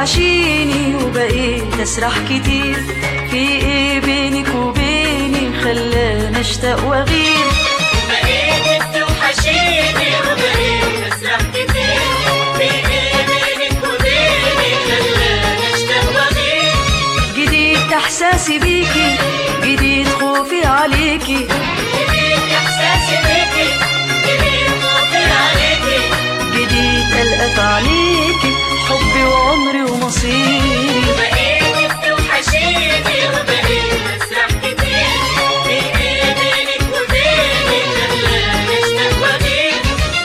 بتوحشيني وبقيت اسرح كتير في ايه بينك وبيني خلاني اشتاق واغير بقيت بتوحشيني وبقيت اسرح كتير في ايه بينك وبيني خلاني اشتاق واغير جديد احساسي بيكي جديد خوفي عليكي جديد احساسي بيكي جديد خوفي عليكي جديد القى في عينيكي حبي وعمري ومصيري بقيت بتوحشيني وبقيت اسرح كتير في ايه بينك وبيني خلاني اشتاق واغير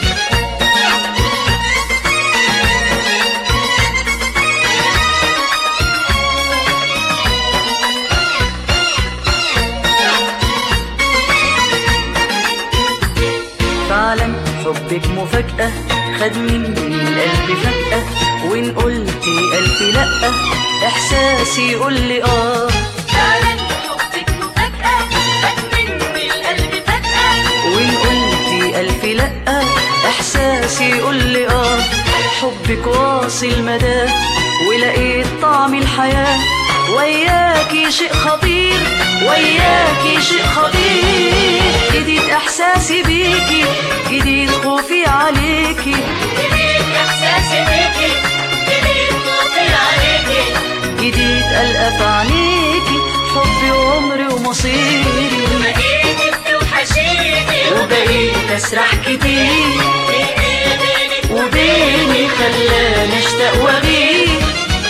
فعلا حبك مفاجأة خد مني القلب فجأة وإن قلتي ألف لأ إحساسي يقول لي آه فعلا حبك مفاجأة خد مني القلب فجأة وإن قلتي ألف لأ إحساسي يقول لي آه حبك واصل مدى ولقيت طعم الحياة وياكي شيء خطير وياكي شيء خطير جديد إحساسي بيكي جديد خوفي عليكي جديد احساسي بيكي جديد خوفي عليكي جديد ألقى في عينيكي حبي وعمري ومصيري بقيت بتوحشيني وبقيت أسرح كتير في ايه بينك وبيني خلاني اشتاق واغير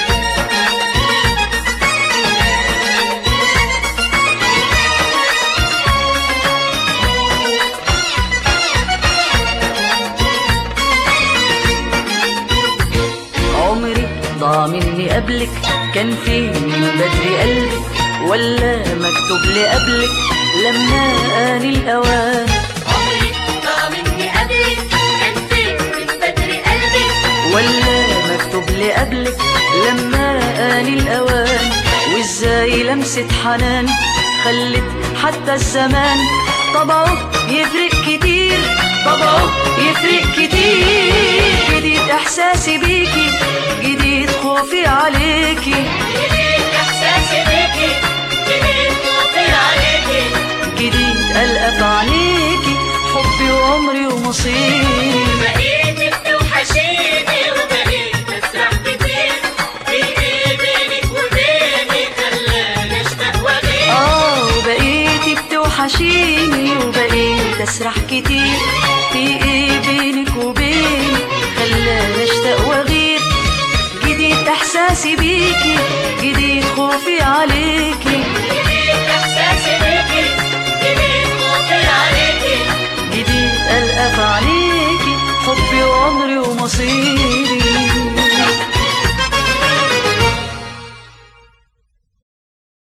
عمري ضاع مني قبلك كان فين من بدري قلبك ولا مكتوب لي قبلك لما آن الأوان عمري ضاع مني قبلك كان فين من بدري قلبي ولا مكتوب لي قبلك لما آن الأوان وإزاي لمسة حنان خلت حتى الزمان طبعه يفرق كتير طبعه يفرق كتير جديد إحساسي بيكي جديد خوفي عليكي جديد احساسي بيكي جديد خوفي عليكي جديد ألقى في عينيكي حبي وعمري ومصيري بقيت بتوحشيني وبقيت اسرح كتير في ايه بينك وبيني خلاني اشتاق واغير اه وبقيتي بتوحشيني وبقيت اسرح كتير في ايه بينك وبيني خلاني اشتاق واغير جديد احساسي بيكي جديد خوفي عليكي